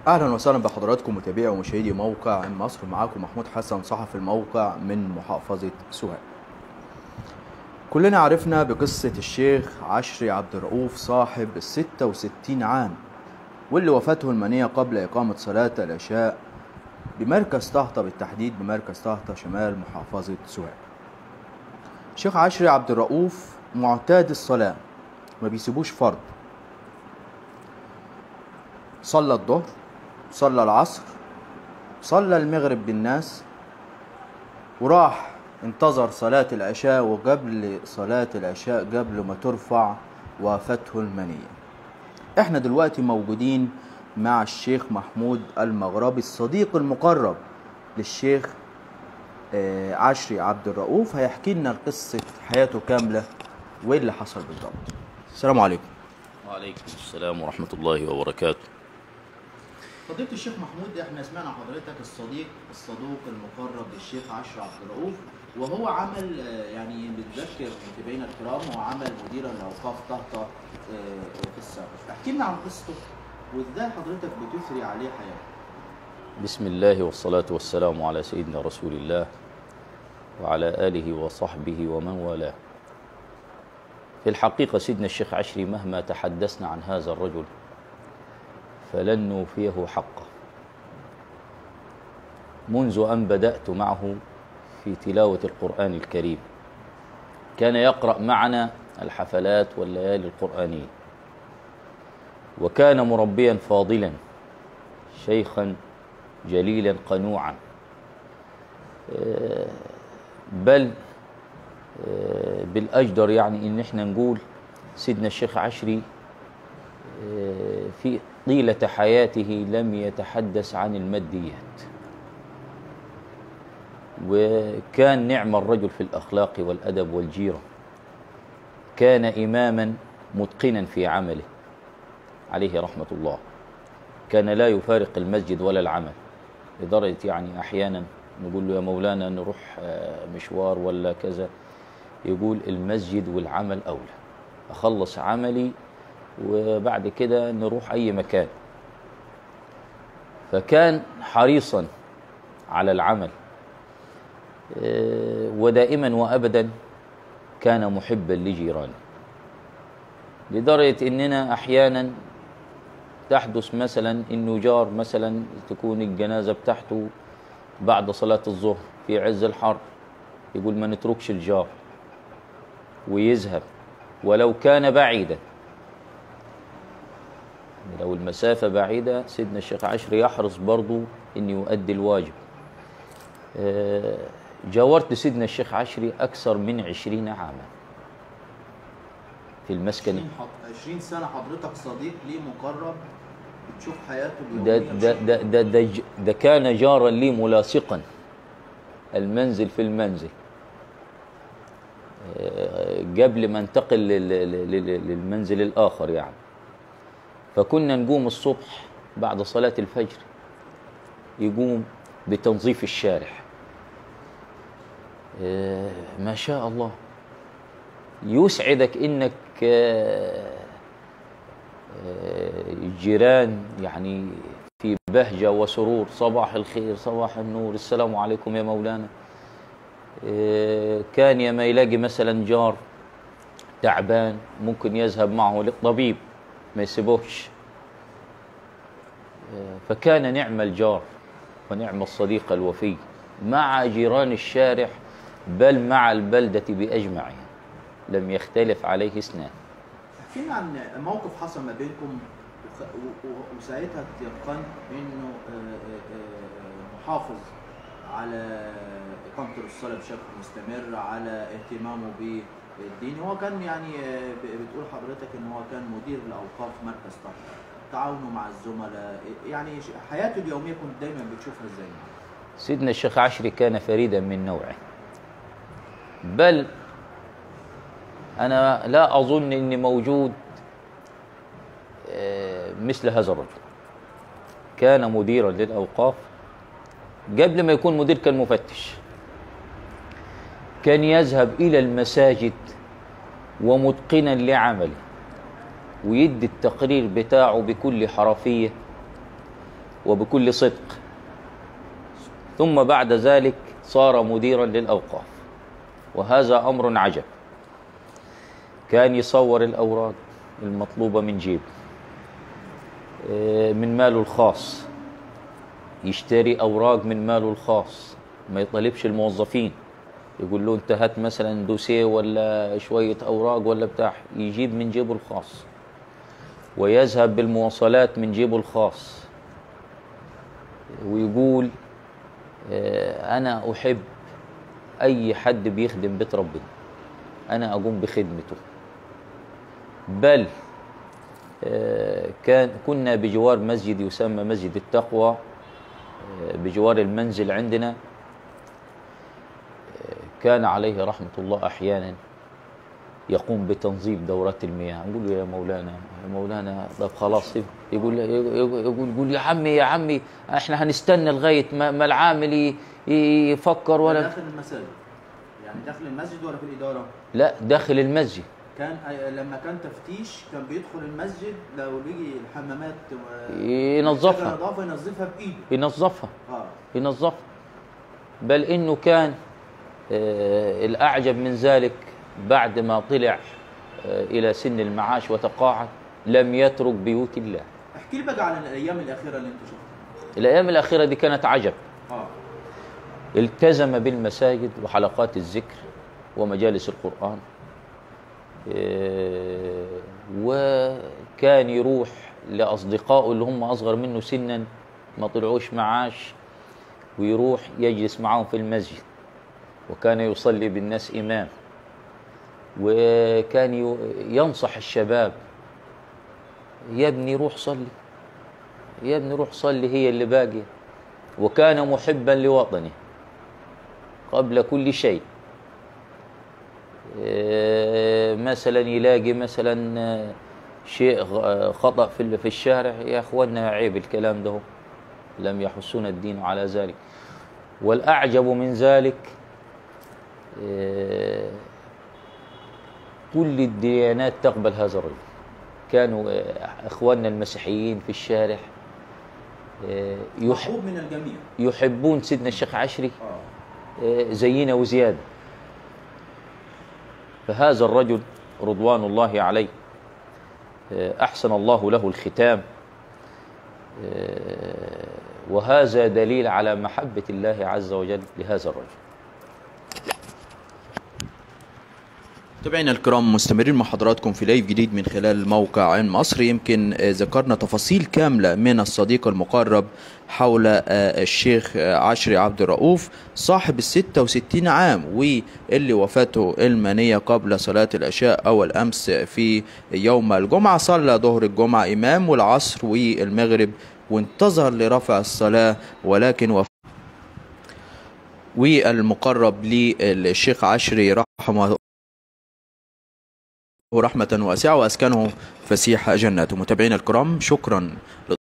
اهلا وسهلا بحضراتكم متابعي ومشاهدي موقع ام مصر معاكم محمود حسن صحفي الموقع من محافظه سوهاج كلنا عرفنا بقصة الشيخ عشري عبد الرؤوف صاحب الستة وستين عام واللي وفاته المنية قبل إقامة صلاة العشاء بمركز طهطة بالتحديد بمركز طهطة شمال محافظة سوهاج الشيخ عشري عبد الرؤوف معتاد الصلاة ما بيسيبوش فرض صلى الظهر صلى العصر صلى المغرب بالناس وراح انتظر صلاة العشاء وقبل صلاة العشاء قبل ما ترفع وافته المنية احنا دلوقتي موجودين مع الشيخ محمود المغربي الصديق المقرب للشيخ آه، عشري عبد الرؤوف هيحكي لنا قصة حياته كاملة وايه اللي حصل بالضبط السلام عليكم وعليكم السلام ورحمة الله وبركاته فضيلة الشيخ محمود احنا سمعنا حضرتك الصديق الصدوق المقرب للشيخ عشري عبد الرؤوف وهو عمل آه، يعني بتذكر متابعينا الكرام هو عمل مديرا لاوقاف طهطا آه، في السابق احكي لنا عن قصته وازاي حضرتك بتثري عليه حياته بسم الله والصلاة والسلام على سيدنا رسول الله وعلى آله وصحبه ومن والاه في الحقيقة سيدنا الشيخ عشري مهما تحدثنا عن هذا الرجل فلن نوفيه حقه منذ أن بدأت معه في تلاوة القرآن الكريم كان يقرأ معنا الحفلات والليالي القرآنية وكان مربيا فاضلا شيخا جليلا قنوعا آه، بل آه، بالأجدر يعني إن إحنا نقول سيدنا الشيخ عشري آه، في طيلة حياته لم يتحدث عن الماديات وكان نعم الرجل في الأخلاق والأدب والجيرة كان إماما متقنا في عمله عليه رحمة الله كان لا يفارق المسجد ولا العمل لدرجة يعني أحيانا نقول له يا مولانا نروح آه، مشوار ولا كذا يقول المسجد والعمل أولى أخلص عملي وبعد كده نروح أي مكان فكان حريصا على العمل آه، ودائما وأبدا كان محبا لجيرانه لدرجة إننا أحيانا تحدث مثلا انه جار مثلا تكون الجنازه بتاعته بعد صلاه الظهر في عز الحر يقول ما نتركش الجار ويذهب ولو كان بعيدا لو المسافه بعيده سيدنا الشيخ عشري يحرص برضو ان يؤدي الواجب آه، جاورت سيدنا الشيخ عشري اكثر من عشرين عاما في المسكن 20 حض- 20 سنة حضرتك صديق ليه مقرب بتشوف حياته ده اليومية ده بشكل- ده ده, ده, ج- ده كان جارا لي ملاصقا المنزل في المنزل آه، قبل ما انتقل لل- لل- لل- للمنزل الآخر يعني فكنا نقوم الصبح بعد صلاة الفجر يقوم بتنظيف الشارع آه، ما شاء الله يسعدك انك آه، آه، الجيران يعني في بهجة وسرور صباح الخير صباح النور السلام عليكم يا مولانا آه، كان يا ما يلاقي مثلا جار تعبان ممكن يذهب معه للطبيب ما يسيبوش آه، فكان نعم الجار ونعم الصديق الوفي مع جيران الشارع بل مع البلدة بأجمعها لم يختلف عليه اثنان احكي لنا عن موقف حصل ما بينكم وخ- و- و- وساعتها تيقنت انه آه، آه، آه، محافظ على اقامته الصلاه بشكل مستمر على اهتمامه بالدين هو كان يعني آه، ب- بتقول حضرتك ان هو كان مدير الاوقاف مركز طهطا تعاونه مع الزملاء يعني ش- حياته اليوميه كنت دايما بتشوفها ازاي سيدنا الشيخ عشري كان فريدا من نوعه بل أنا لا أظن أني موجود آه، مثل هذا الرجل كان مديرا للأوقاف قبل ما يكون مدير كان مفتش كان يذهب إلى المساجد ومتقنا لعمله ويدي التقرير بتاعه بكل حرفية وبكل صدق ثم بعد ذلك صار مديرا للأوقاف وهذا أمر عجب كان يصور الأوراق المطلوبة من جيب آه، من ماله الخاص يشتري أوراق من ماله الخاص ما يطالبش الموظفين يقول له انت هات مثلا دوسيه ولا شوية أوراق ولا بتاع يجيب من جيبه الخاص ويذهب بالمواصلات من جيبه الخاص ويقول آه، أنا أحب أي حد بيخدم بيت ربنا أنا أقوم بخدمته بل آه، كان كنا بجوار مسجد يسمى مسجد التقوى آه، بجوار المنزل عندنا آه، كان عليه رحمة الله أحيانا يقوم بتنظيف دورات المياه نقول له يا مولانا يا مولانا طب خلاص سيب. يقول يقول يقول, يقول يا عمي يا عمي احنا هنستنى لغايه ما, ما العامل ي- يفكر ولا داخل المساجد يعني داخل المسجد ولا في الإدارة لا داخل المسجد كان أي- لما كان تفتيش كان بيدخل المسجد لو بيجي الحمامات و- ينظفها نظافة ينظفها بإيده ينظفها اه ينظفها بل انه كان آه، الاعجب من ذلك بعد ما طلع آه، الى سن المعاش وتقاعد لم يترك بيوت الله احكي لي بقى عن الأيام الأخيرة اللي أنت شفتها الايام الاخيره دي كانت عجب اه التزم بالمساجد وحلقات الذكر ومجالس القرآن إيه، وكان يروح لأصدقائه اللي هم أصغر منه سنا ما طلعوش معاش ويروح يجلس معهم في المسجد وكان يصلي بالناس إمام وكان ي- ينصح الشباب يا ابني روح صلي يا ابني روح صلي هي اللي باقية وكان محبا لوطنه قبل كل شيء إيه، مثلا يلاقي مثلا آه، شيء غ- آه، خطأ في ال- في الشارع يا اخوانا عيب الكلام ده لم يحسنا الدين على ذلك والأعجب من ذلك إيه، كل الديانات تقبل هذا الرجل كانوا آه، اخواننا المسيحيين في الشارع آه، يح- محبوب من الجميع يحبون سيدنا الشيخ عشري اه آه، زينا وزيادة فهذا الرجل رضوان الله عليه آه، أحسن الله له الختام آه، وهذا دليل على محبة الله عز وجل لهذا الرجل متابعينا الكرام مستمرين مع حضراتكم في لايف جديد من خلال موقع عين مصر يمكن آه، ذكرنا تفاصيل كاملة من الصديق المقرب حول آه، الشيخ آه، عشري عبد الرؤوف صاحب الستة وستين عام واللي وفاته المنية قبل صلاة العشاء أول أمس في يوم الجمعة صلى ظهر الجمعة إمام والعصر والمغرب وانتظر لرفع الصلاة ولكن وف والمقرب للشيخ عشري رحمه رحمة واسعة وأسكنه فسيح جناته متابعينا الكرام شكرا